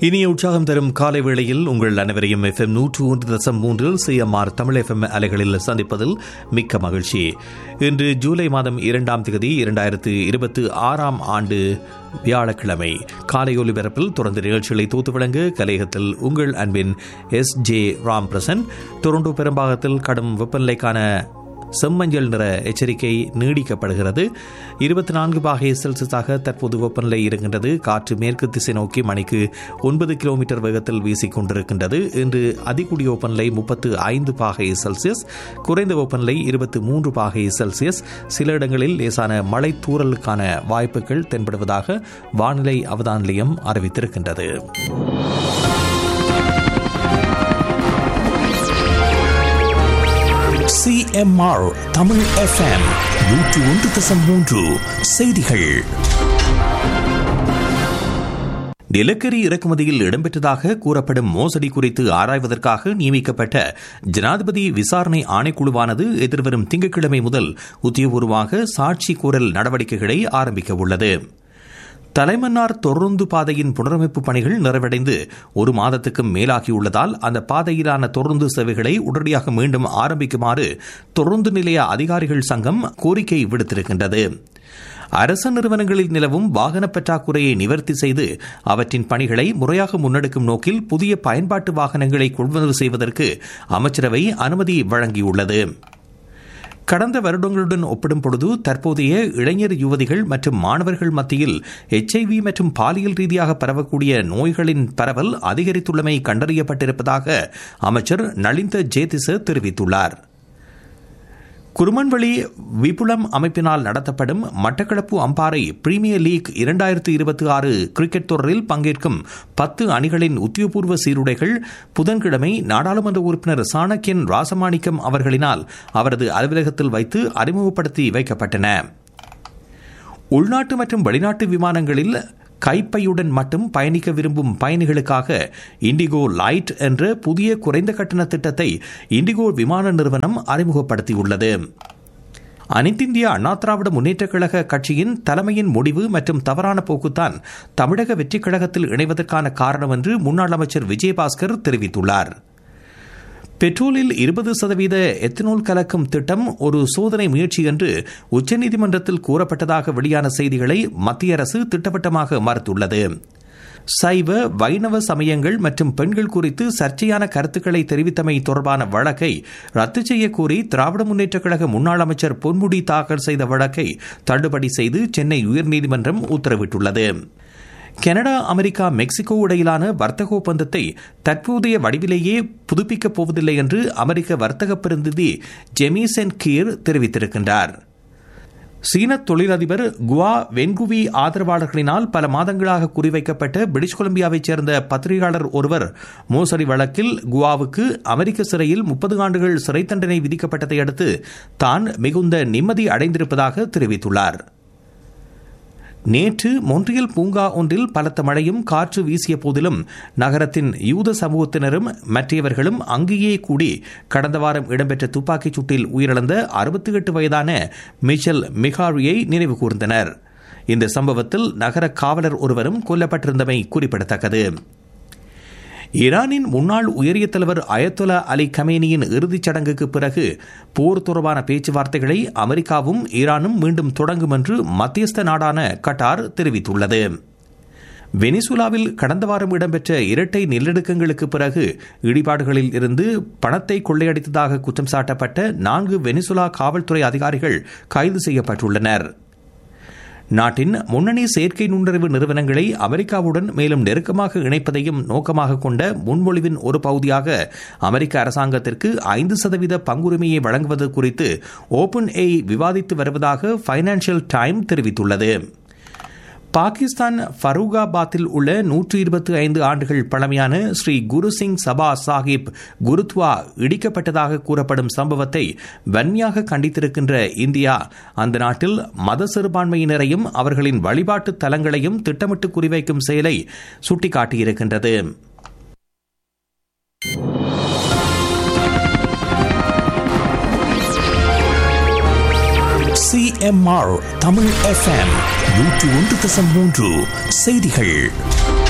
இனிய உற்சாகம் தரும் காலை வேளையில் உங்கள் அனைவரையும் எஃப் எம் நூற்று ஒன்று தசம் மூன்றில் சிஎம்ஆர் தமிழ் எஃப் எம் அலைகளில் சந்திப்பதில் மிக்க மகிழ்ச்சி இன்று ஜூலை மாதம் இரண்டாம் தேதி இரண்டாயிரத்து இருபத்தி ஆறாம் ஆண்டு வியாழக்கிழமை காலை ஒலிபரப்பில் தொடர்ந்து நிகழ்ச்சிகளை தூத்து வழங்க கலையகத்தில் உங்கள் அன்பின் S J Ram Prasan Toronto பெரும்பாகத்தில் கடும் வெப்பநிலைக்கான செம்மஞ்சள் நிற எச்சரிக்கை நீடிக்கப்படுகிறது இருபத்தி நான்கு பாகை செல்சியஸாக தற்போது வெப்பநிலை இருக்கின்றது காற்று மேற்கு திசை நோக்கி மணிக்கு ஒன்பது கிலோமீட்டர் வேகத்தில் வீசிக் கொண்டிருக்கின்றது இன்று அதிகூடிய வெப்பநிலை முப்பத்து ஐந்து பாகை செல்சியஸ் குறைந்த வெப்பநிலை இருபத்தி மூன்று பாகை செல்சியஸ் சில இடங்களில் லேசான மழை தூறலுக்கான வாய்ப்புகள் தென்படுவதாக வானிலை அவதான நிலையம் அறிவித்திருக்கின்றது சிஎம்ஆர் தமிழ் எஃப்எம் நூற்று ஒன்று தசம் மூன்று செய்திகள் நிலக்கரி இறக்குமதியில் இடம்பெற்றதாக கூறப்படும் மோசடி குறித்து ஆராய்வதற்காக நியமிக்கப்பட்ட ஜனாதிபதி விசாரணை ஆணைக்குழுவானது எதிர்வரும் திங்கட்கிழமை முதல் உத்தியபூர்வமாக சாட்சி கூறல் நடவடிக்கைகளை ஆரம்பிக்க உள்ளது தலைமன்னார் தொடர்ந்து பாதையின் புனரமைப்பு பணிகள் நிறைவடைந்து ஒரு மாதத்துக்கும் மேலாகியுள்ளதால் அந்த பாதையிலான தொடர்ந்து சேவைகளை உடனடியாக மீண்டும் ஆரம்பிக்குமாறு தொடர்ந்து நிலைய அதிகாரிகள் சங்கம் கோரிக்கை விடுத்திருக்கின்றது அரசு நிறுவனங்களில் நிலவும் வாகன பற்றாக்குறையை நிவர்த்தி செய்து அவற்றின் பணிகளை முறையாக முன்னெடுக்கும் நோக்கில் புதிய பயன்பாட்டு வாகனங்களை கொள்வனவு செய்வதற்கு அமைச்சரவை அனுமதி வழங்கியுள்ளது கடந்த வருடங்களுடன் ஒப்பிடும் பொழுது தற்போதைய இளைஞர் யுவதிகள் மற்றும் மாணவர்கள் மத்தியில் எச்ஐவி மற்றும் பாலியல் ரீதியாக பரவக்கூடிய நோய்களின் பரவல் அதிகரித்துள்ளமை கண்டறியப்பட்டிருப்பதாக அமைச்சர் நளிந்த ஜேதிச தெரிவித்துள்ளார் குருமன்வழி விபுலம் அமைப்பினால் நடத்தப்படும் மட்டக்களப்பு அம்பாறை பிரீமியர் லீக் இரண்டாயிரத்து இருபத்தி ஆறு கிரிக்கெட் தொடரில் பங்கேற்கும் பத்து அணிகளின் உத்தியோகபூர்வ சீருடைகள் புதன்கிழமை நாடாளுமன்ற உறுப்பினர் சாணக்கியன் ராசமாணிக்கம் அவர்களினால் அவரது அலுவலகத்தில் வைத்து அறிமுகப்படுத்தி வைக்கப்பட்டன உள்நாட்டு மற்றும் வெளிநாட்டு விமானங்களில் கைப்பையுடன் மட்டும் பயணிக்க விரும்பும் பயணிகளுக்காக இண்டிகோ லைட் என்ற புதிய குறைந்த கட்டண திட்டத்தை இண்டிகோ விமான நிறுவனம் அறிமுகப்படுத்தியுள்ளது அனைத்திந்திய அண்ணா திராவிட முன்னேற்றக் கழக கட்சியின் தலைமையின் முடிவு மற்றும் தவறான போக்குத்தான் தமிழக வெற்றிக் கழகத்தில் இணைவதற்கான காரணம் என்று முன்னாள் அமைச்சர் விஜயபாஸ்கர் தெரிவித்துள்ளார் பெட்ரோலில் இருபது சதவீத எத்தனால் கலக்கும் திட்டம் ஒரு சோதனை முயற்சி என்று உச்சநீதிமன்றத்தில் கூறப்பட்டதாக வெளியான செய்திகளை மத்திய அரசு திட்டவட்டமாக மறுத்துள்ளது சைவ வைணவ சமயங்கள் மற்றும் பெண்கள் குறித்து சர்ச்சையான கருத்துக்களை தெரிவித்தமை தொடர்பான வழக்கை ரத்து செய்ய கோரி திராவிட முன்னேற்றக் கழக முன்னாள் அமைச்சர் பொன்முடி தாக்கல் செய்த வழக்கை தள்ளுபடி செய்து சென்னை உயர்நீதிமன்றம் உத்தரவிட்டுள்ளது கனடா அமெரிக்கா மெக்சிகோ இடையிலான வர்த்தக ஒப்பந்தத்தை தற்போதைய வடிவிலேயே புதுப்பிக்கப் போவதில்லை என்று அமெரிக்க வர்த்தக பிரதிநிதி ஜெமிசன் கீர் தெரிவித்திருக்கின்றார் சீன தொழிலதிபர் குவா வென்குவி ஆதரவாளர்களினால் பல மாதங்களாக குறிவைக்கப்பட்ட பிரிட்டிஷ் கொலம்பியாவைச் சேர்ந்த பத்திரிகையாளர் ஒருவர் மோசடி வழக்கில் குவாவுக்கு அமெரிக்க சிறையில் முப்பது ஆண்டுகள் சிறை தண்டனை விதிக்கப்பட்டதை அடுத்து தான் மிகுந்த நிம்மதி அடைந்திருப்பதாக தெரிவித்துள்ளார் நேற்று மொன்றியல் பூங்கா ஒன்றில் பலத்த மழையும் காற்று வீசிய போதிலும் நகரத்தின் யூத சமூகத்தினரும் மற்றவர்களும் அங்கேயே கூடி கடந்த வாரம் இடம்பெற்ற துப்பாக்கிச் சூட்டில் உயிரிழந்த அறுபத்தி எட்டு வயதான மிச்சல் மிகாரியை நினைவு கூர்ந்தனர் இந்த சம்பவத்தில் நகர காவலர் ஒருவரும் கொல்லப்பட்டிருந்தமை குறிப்பிடத்தக்கது ஈரானின் முன்னாள் உயரிய தலைவர் அயத்துல்லா அலி கமேனியின் இறுதிச் சடங்குக்கு பிறகு போர் தொடர்பான பேச்சுவார்த்தைகளை அமெரிக்காவும் ஈரானும் மீண்டும் தொடங்கும் என்று மத்தியஸ்த நாடான கட்டார் தெரிவித்துள்ளது வெனிசுலாவில் கடந்த வாரம் இடம்பெற்ற இரட்டை நிலநடுக்கங்களுக்கு பிறகு இடிபாடுகளில் இருந்து பணத்தை கொள்ளையடித்ததாக குற்றம் சாட்டப்பட்ட நான்கு வெனிசுலா காவல்துறை அதிகாரிகள் கைது செய்யப்பட்டுள்ளனர் நாட்டின் முன்னணி செயற்கை நுண்ணறிவு நிறுவனங்களை அமெரிக்காவுடன் மேலும் நெருக்கமாக இணைப்பதையும் நோக்கமாக கொண்ட முன்மொழிவின் ஒரு பகுதியாக அமெரிக்க அரசாங்கத்திற்கு ஐந்து சதவீத பங்குரிமையை வழங்குவது குறித்து ஓபன் ஏ விவாதித்து வருவதாக பைனான்சியல் டைம் தெரிவித்துள்ளது பாகிஸ்தான் ஃபரூகாபாத்தில் உள்ள நூற்று இருபத்தி ஐந்து ஆண்டுகள் பழமையான ஸ்ரீ குரு சிங் சபா சாஹிப் குருத்வா இடிக்கப்பட்டதாக கூறப்படும் சம்பவத்தை வன்மையாக கண்டித்திருக்கின்ற இந்தியா அந்த நாட்டில் மத சிறுபான்மையினரையும் அவர்களின் வழிபாட்டு தலங்களையும் திட்டமிட்டு குறிவைக்கும் செயலை சுட்டிக்காட்டியிருக்கின்றது சிஎம்ஆர் தமிழ் எஃப்எம் நூற்று ஒன்று தசம் மூன்று செய்திகள்